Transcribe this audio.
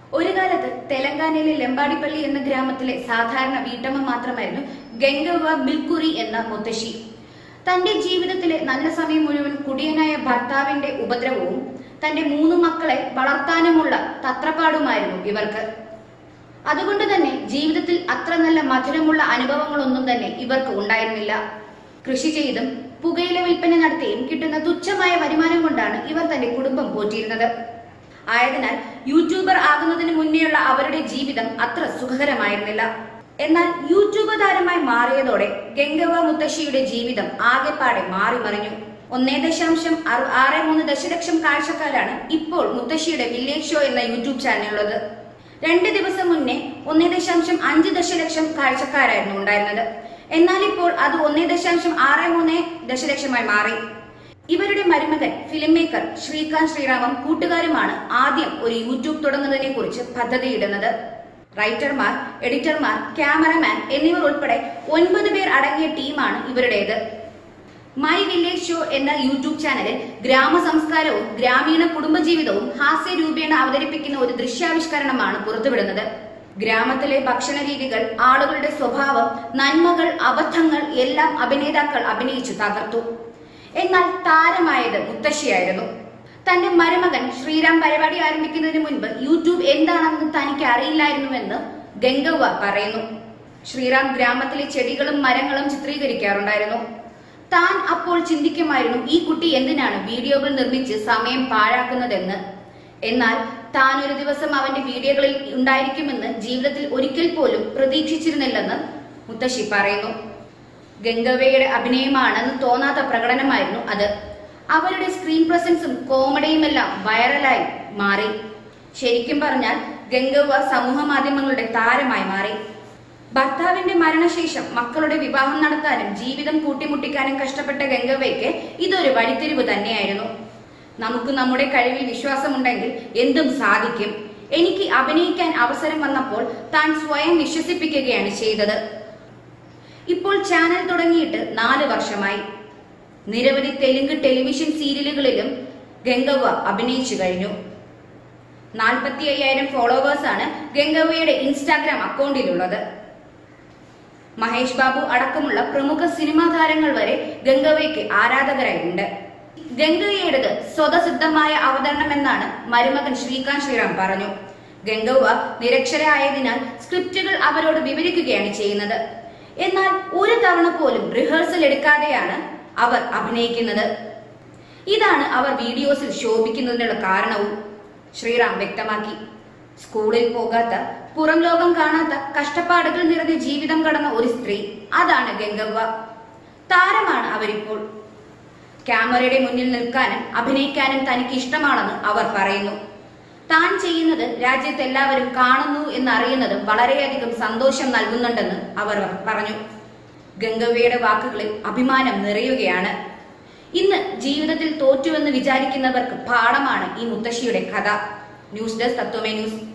ഒരു കാലത്ത് തെലങ്കാനയിലെ ലെമ്പാടിപ്പള്ളി എന്ന ഗ്രാമത്തിലെ സാധാരണ വീട്ടമ്മ മാത്രമായിരുന്നു ഗംഗവ ബിൽക്കുറി എന്ന മുത്തശ്ശി തന്റെ ജീവിതത്തിലെ നല്ല സമയം മുഴുവൻ കുടിയനായ ഭർത്താവിന്റെ ഉപദ്രവവും തന്റെ മൂന്ന് മക്കളെ വളർത്താനുമുള്ള തത്രപ്പാടുമായിരുന്നു ഇവർക്ക് അതുകൊണ്ട് തന്നെ ജീവിതത്തിൽ അത്ര നല്ല മധുരമുള്ള അനുഭവങ്ങളൊന്നും തന്നെ ഇവർക്ക് ഉണ്ടായിരുന്നില്ല കൃഷി ചെയ്തും പുകയില വിൽപ്പന നടത്തിയും കിട്ടുന്ന തുച്ഛമായ വരുമാനം കൊണ്ടാണ് ഇവർ തന്റെ കുടുംബം പോറ്റിയിരുന്നത് ആയതിനാൽ യൂട്യൂബർ ആകുന്നതിന് മുന്നേയുള്ള അവരുടെ ജീവിതം അത്ര സുഖകരമായിരുന്നില്ല എന്നാൽ യൂട്യൂബ് താരമായി മാറിയതോടെ ഗംഗവ മുത്തശ്ശിയുടെ ജീവിതം ആകെപ്പാടെ മാറി മറിഞ്ഞു ഒന്നേ ദശാംശം ആറ് ആറ് മൂന്ന് ദശലക്ഷം കാഴ്ചക്കാരാണ് ഇപ്പോൾ മുത്തശ്ശിയുടെ വില്ലേജ് ഷോ എന്ന യൂട്യൂബ് ചാനലുള്ളത് രണ്ട് ദിവസം മുന്നേ ഒന്നേ ദശാംശം അഞ്ച് ദശലക്ഷം കാഴ്ചക്കാരായിരുന്നു ഉണ്ടായിരുന്നത് എന്നാൽ ഇപ്പോൾ അത് ഒന്നേ ദശാംശം ആറ് മൂന്ന് ദശലക്ഷമായി മാറി ഇവരുടെ മരുമകൻ ഫിലിം മേക്കർ ശ്രീകാന്ത് ശ്രീറാമും കൂട്ടുകാരുമാണ് ആദ്യം ഒരു യൂട്യൂബ് തുടങ്ങുന്നതിനെ കുറിച്ച് പദ്ധതിയിടുന്നത് റൈറ്റർമാർ എഡിറ്റർമാർ ക്യാമറമാൻ എന്നിവർ ഉൾപ്പെടെ ഒൻപത് പേർ അടങ്ങിയ ടീമാണ് ഇവരുടേത് മൈ വില്ലേജ് ഷോ എന്ന യൂട്യൂബ് ചാനലിൽ ഗ്രാമ സംസ്കാരവും ഗ്രാമീണ കുടുംബജീവിതവും ഹാസ്യരൂപേണ അവതരിപ്പിക്കുന്ന ഒരു ദൃശ്യാവിഷ്കരണമാണ് പുറത്തുവിടുന്നത് ഗ്രാമത്തിലെ ഭക്ഷണ രീതികൾ ആളുകളുടെ സ്വഭാവം നന്മകൾ അബദ്ധങ്ങൾ എല്ലാം അഭിനേതാക്കൾ അഭിനയിച്ചു തകർത്തു എന്നാൽ താരമായത് മുത്തശ്ശിയായിരുന്നു തന്റെ മരുമകൻ ശ്രീറാം പരിപാടി ആരംഭിക്കുന്നതിന് മുൻപ് യൂട്യൂബ് എന്താണെന്ന് തനിക്ക് അറിയില്ലായിരുന്നുവെന്ന് ഗംഗവ പറയുന്നു ശ്രീറാം ഗ്രാമത്തിലെ ചെടികളും മരങ്ങളും ചിത്രീകരിക്കാറുണ്ടായിരുന്നു താൻ അപ്പോൾ ചിന്തിക്കുമായിരുന്നു ഈ കുട്ടി എന്തിനാണ് വീഡിയോകൾ നിർമ്മിച്ച് സമയം പാഴാക്കുന്നതെന്ന് എന്നാൽ താൻ ഒരു ദിവസം അവന്റെ വീഡിയോകളിൽ ഉണ്ടായിരിക്കുമെന്ന് ജീവിതത്തിൽ ഒരിക്കൽ പോലും പ്രതീക്ഷിച്ചിരുന്നില്ലെന്ന് മുത്തശ്ശി പറയുന്നു ഗംഗവയുടെ അഭിനയമാണെന്ന് തോന്നാത്ത പ്രകടനമായിരുന്നു അത് അവരുടെ സ്ക്രീൻ പ്രസൻസും കോമഡിയുമെല്ലാം വൈറലായി മാറി ശരിക്കും പറഞ്ഞാൽ ഗംഗവ സമൂഹ മാധ്യമങ്ങളുടെ താരമായി മാറി ഭർത്താവിന്റെ മരണശേഷം മക്കളുടെ വിവാഹം നടത്താനും ജീവിതം കൂട്ടിമുട്ടിക്കാനും കഷ്ടപ്പെട്ട ഗംഗവയ്ക്ക് ഇതൊരു വഴിത്തിരിവ് തന്നെയായിരുന്നു നമുക്ക് നമ്മുടെ കഴിവിൽ വിശ്വാസമുണ്ടെങ്കിൽ എന്തും സാധിക്കും എനിക്ക് അഭിനയിക്കാൻ അവസരം വന്നപ്പോൾ താൻ സ്വയം വിശ്വസിപ്പിക്കുകയാണ് ചെയ്തത് ഇപ്പോൾ ചാനൽ തുടങ്ങിയിട്ട് നാല് വർഷമായി നിരവധി തെലുങ്ക് ടെലിവിഷൻ സീരിയലുകളിലും ഗംഗവ അഭിനയിച്ചു കഴിഞ്ഞു നാൽപ്പത്തി അയ്യായിരം ഫോളോവേഴ്സാണ് ഗംഗവയുടെ ഇൻസ്റ്റാഗ്രാം അക്കൗണ്ടിലുള്ളത് മഹേഷ് ബാബു അടക്കമുള്ള പ്രമുഖ സിനിമാ താരങ്ങൾ വരെ ഗംഗവയ്ക്ക് ആരാധകരായിട്ടുണ്ട് ഗംഗവയുടേത് സ്വതസിദ്ധമായ അവതരണം എന്നാണ് മരുമകൻ ശ്രീകാന്ത് ശ്രീറാം പറഞ്ഞു ഗംഗവ നിരക്ഷരായതിനാൽ സ്ക്രിപ്റ്റുകൾ അവരോട് വിവരിക്കുകയാണ് ചെയ്യുന്നത് എന്നാൽ ഒരു തവണ പോലും റിഹേഴ്സൽ എടുക്കാതെയാണ് അവർ അഭിനയിക്കുന്നത് ഇതാണ് അവർ വീഡിയോസിൽ ശോഭിക്കുന്നതിനുള്ള കാരണവും ശ്രീറാം വ്യക്തമാക്കി സ്കൂളിൽ പോകാത്ത പുറം ലോകം കാണാത്ത കഷ്ടപ്പാടുകൾ നിറഞ്ഞ ജീവിതം കടന്ന ഒരു സ്ത്രീ അതാണ് ഗംഗവ്വ താരമാണ് അവരിപ്പോൾ ക്യാമറയുടെ മുന്നിൽ നിൽക്കാനും അഭിനയിക്കാനും തനിക്ക് ഇഷ്ടമാണെന്ന് അവർ പറയുന്നു താൻ ചെയ്യുന്നത് രാജ്യത്ത് എല്ലാവരും കാണുന്നു എന്നറിയുന്നതും വളരെയധികം സന്തോഷം നൽകുന്നുണ്ടെന്ന് അവർ പറഞ്ഞു ഗംഗവ്വയുടെ വാക്കുകളിൽ അഭിമാനം നിറയുകയാണ് ഇന്ന് ജീവിതത്തിൽ തോറ്റുവെന്ന് വിചാരിക്കുന്നവർക്ക് പാഠമാണ് ഈ മുത്തശ്ശിയുടെ കഥ ന്യൂസ് ഡെസ്ക് തത്വമേ ന്യൂസ്